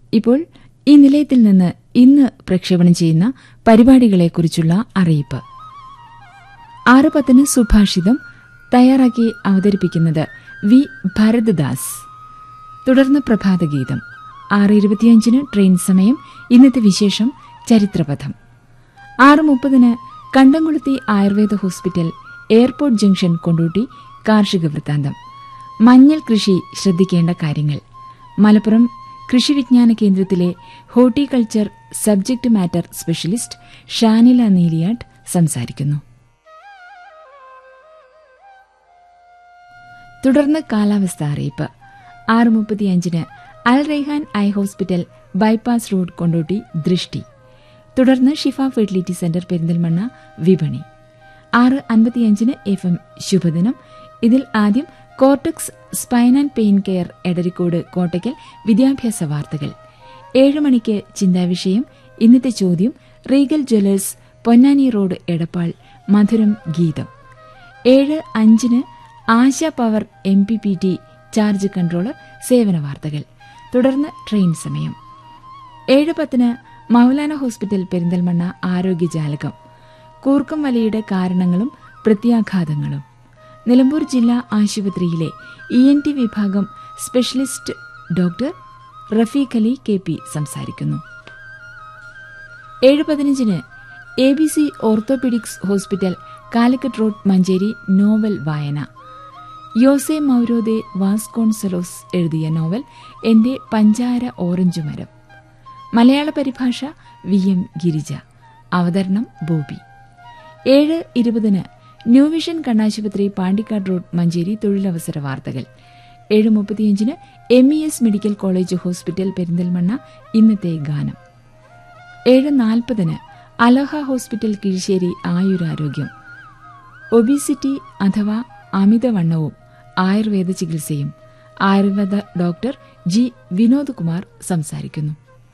ഇപ്പോൾ ഈ നിലയത്തിൽ നിന്ന് ഇന്ന് പ്രക്ഷേപണം ചെയ്യുന്ന പരിപാടികളെക്കുറിച്ചുള്ള അറിയിപ്പ് ആറ് പത്തിന് സുഭാഷിതം തയ്യാറാക്കി അവതരിപ്പിക്കുന്നത് വി ഭരദ്ദാസ് തുടർന്ന് പ്രഭാതഗീതം ആറ് ഇരുപത്തിയഞ്ചിന് ട്രെയിൻ സമയം ഇന്നത്തെ വിശേഷം ചരിത്രപഥം ആറ് മുപ്പതിന് Kandamkulathy Ayurveda hospital airport junction Kondotty കാർഷിക വൃത്താന്തം മഞ്ഞൾ കൃഷി ശ്രദ്ധിക്കേണ്ട കാര്യങ്ങൾ മലപ്പുറം കൃഷി വിജ്ഞാന കേന്ദ്രത്തിലെ horticulture subject matter specialist Shanila Neeliyat സംസാരിക്കുന്നു തുടർന്ന് കാലാവസ്ഥ അറിയിപ്പ് ആറ് മുപ്പത്തിയഞ്ചിന് Al Rayhan eye hospital bypass road Kondotty ദൃഷ്ടി തുടർന്ന് ഷിഫ ഫെർട്ടിലിറ്റി സെന്റർ പെരിന്തൽമണ്ണ വിപണി ആറ് അൻപത്തിയഞ്ചിന് എഫ് എം ശുഭദിനം ഇതിൽ ആദ്യം cortex spine and pain care Edarikode Kottakkal വിദ്യാഭ്യാസ വാർത്തകൾ ഏഴ് മണിക്ക് ചിന്താവിഷയം ഇന്നത്തെ ചോദ്യം Regal Jewellers Ponnani road Edappal മധുരം ഗീതം ഏഴ് അഞ്ചിന് Asha power M P P T charge controller സേവന വാർത്തകൾ തുടർന്ന് ട്രെയിൻ സമയം ഏഴ് പത്തിന് മൗലാന ഹോസ്പിറ്റൽ പെരിന്തൽമണ്ണ ആരോഗ്യജാലകം കൂർക്കം വലിയുടെ കാരണങ്ങളും പ്രത്യാഘാതങ്ങളും നിലമ്പൂർ ജില്ലാ ആശുപത്രിയിലെ ഇ എൻ ടി വിഭാഗം specialist doctor Rafeeq Ali K P സംസാരിക്കുന്നു ഏഴ് പതിനഞ്ചിന് A B C orthopaedics hospital Calicut road Manjeri novel വായന യോസെ മൗരോദെ വാസ്കോൺസലോസ് എഴുതിയ നോവൽ എന്റെ പഞ്ചാര ഓറഞ്ചു മരം മലയാള പരിഭാഷ വി എം ഗിരിജ അവതരണം ബോബി ഏഴ് ഇരുപതിന് ന്യൂ വിഷൻ കണ്ണാശുപത്രി പാണ്ടിക്കാട് റോഡ് മഞ്ചേരി തൊഴിലവസര വാർത്തകൾ ഏഴ് മുപ്പത്തിയഞ്ചിന് M E S medical college hospital Perinthalmanna ഇന്നത്തെ ഗാനം ഏഴ് നാൽപ്പതിന് അലോഹ ഹോസ്പിറ്റൽ കിഴിശ്ശേരി ആയുരാരോഗ്യം ഒബിസിറ്റി അഥവാ അമിതവണ്ണവും ആയുർവേദ ചികിത്സയും ആയുർവേദ ഡോക്ടർ ജി വിനോദ് കുമാർ സംസാരിക്കുന്നു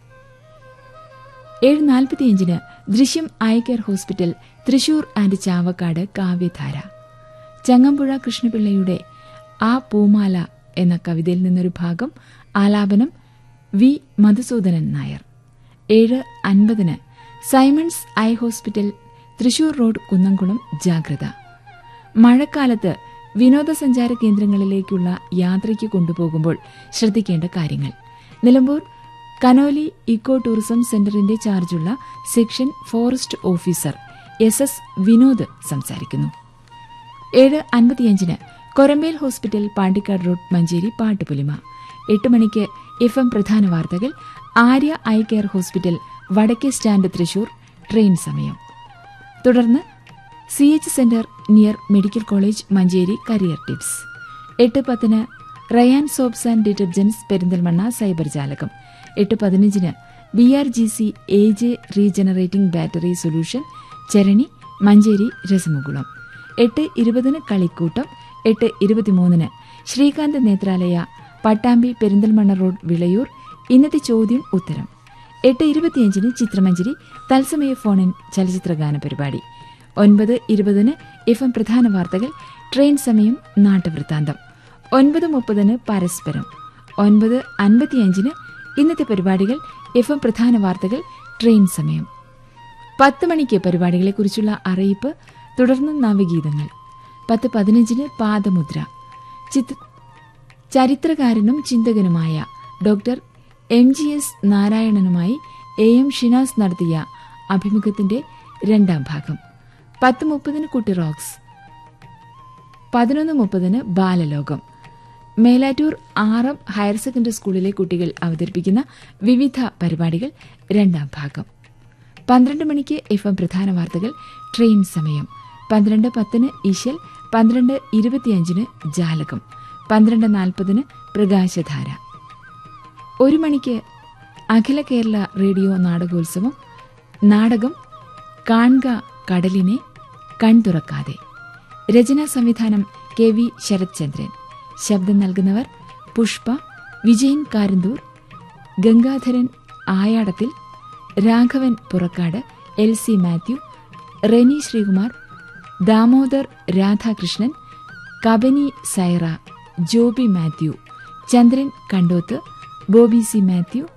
ഏഴ് നാൽപ്പത്തിയഞ്ചിന് Drishyam eye care hospital Thrissur and Chavakkad കാവ്യധാര ചങ്ങമ്പുഴ കൃഷ്ണപിള്ളയുടെ ആ പൂമാല എന്ന കവിതയിൽ നിന്നൊരു ഭാഗം ആലാപനം വി മധുസൂദനൻ നായർ ഏഴ് അൻപതിന് Simons eye hospital Thrissur road Kunnamkulam ജാഗ്രത മഴക്കാലത്ത് വിനോദസഞ്ചാര കേന്ദ്രങ്ങളിലേക്കുള്ള യാത്രയ്ക്ക് കൊണ്ടുപോകുമ്പോൾ ശ്രദ്ധിക്കേണ്ട കാര്യങ്ങൾ നിലമ്പൂർ കനോലി ഇക്കോ ടൂറിസം സെന്ററിന്റെ ചാർജുള്ള section forest officer S S Vinod സംസാരിക്കുന്നു ഏഴ് അൻപത്തിയഞ്ചിന് കൊരമ്പേൽ ഹോസ്പിറ്റൽ പാണ്ടിക്കാട് റോഡ് മഞ്ചേരി പാട്ടുപുലിമ എട്ട് മണിക്ക് എഫ് എം പ്രധാന വാർത്തകൾ ആര്യ ഐ കെയർ ഹോസ്പിറ്റൽ വടക്കേ സ്റ്റാൻഡ് തൃശൂർ ട്രെയിൻ സമയം തുടർന്ന് C H centre near medical college Manjeri career tips എട്ട് പത്തിന് Rayan soaps and detergents Perinthalmanna cyber ജാലകം എട്ട് പതിനഞ്ചിന് B R G C A J regenerating battery solution ചരണി മഞ്ചേരി രസമുകുളം എട്ട് ഇരുപതിന് കളിക്കൂട്ടം എട്ട് ഇരുപത്തിമൂന്നിന് ശ്രീകാന്ത് നേത്രാലയ പട്ടാമ്പി പെരിന്തൽമണ്ണ റോഡ് വിളയൂർ ഇന്നത്തെ ചോദ്യം ഉത്തരം എട്ട് ഇരുപത്തിയഞ്ചിന് ചിത്രമഞ്ജരി തത്സമയ ഫോണിൻ ചലച്ചിത്രഗാന പരിപാടി ഒൻപത് ഇരുപതിന് എഫ് എം പ്രധാന വാർത്തകൾ ട്രെയിൻ സമയം നാട്ടുവൃത്താന്തം ഒൻപത് മുപ്പതിന് പരസ്പരം ഒൻപത് അൻപത്തിയഞ്ചിന് ഇന്നത്തെ പരിപാടികൾ എഫ് എം പ്രധാന വാർത്തകൾ ട്രെയിൻ സമയം പത്ത് മണിക്ക് പരിപാടികളെക്കുറിച്ചുള്ള അറിയിപ്പ് തുടർന്ന് നവഗീതങ്ങൾ പത്ത് പതിനഞ്ചിന് പാദമുദ്ര ചിത്ര ചരിത്രകാരനും ചിന്തകനുമായ ഡോക്ടർ എം ജി എസ് നാരായണനുമായി എ എം ഷിനാസ് നടത്തിയ അഭിമുഖത്തിന്റെ രണ്ടാം ഭാഗം പത്ത് മുപ്പതിന് കുട്ടി റോക്സ് പതിനൊന്ന് മുപ്പതിന് ബാലലോകം മേലാറ്റൂർ ആറം ഹയർ സെക്കൻഡറി സ്കൂളിലെ കുട്ടികൾ അവതരിപ്പിക്കുന്ന വിവിധ പരിപാടികൾ രണ്ടാം ഭാഗം പന്ത്രണ്ട് മണിക്ക് എഫ് എം പ്രധാന വാർത്തകൾ ട്രെയിൻ സമയം പന്ത്രണ്ട് പത്തിന് ഈശൽ പന്ത്രണ്ട് ഇരുപത്തിയഞ്ചിന് ജാലകം പന്ത്രണ്ട് നാൽപ്പതിന് പ്രകാശധാര ഒരു മണിക്ക് അഖില കേരള റേഡിയോ നാടകോത്സവം നാടകം കാൺക കടലിനെ കൺതുറക്കാതെ രചനാ സംവിധാനം കെ വി ശരത്ചന്ദ്രൻ ശബ്ദം നൽകുന്നവർ Pushpa Vijayan Karanthur Gangadharan Ayadathil Raghavan Purakkad L C Mathew Reni Sreekumar Damodar Radhakrishnan Kabani Saira Joby Mathew Chandran Kandoth Boby C Mathew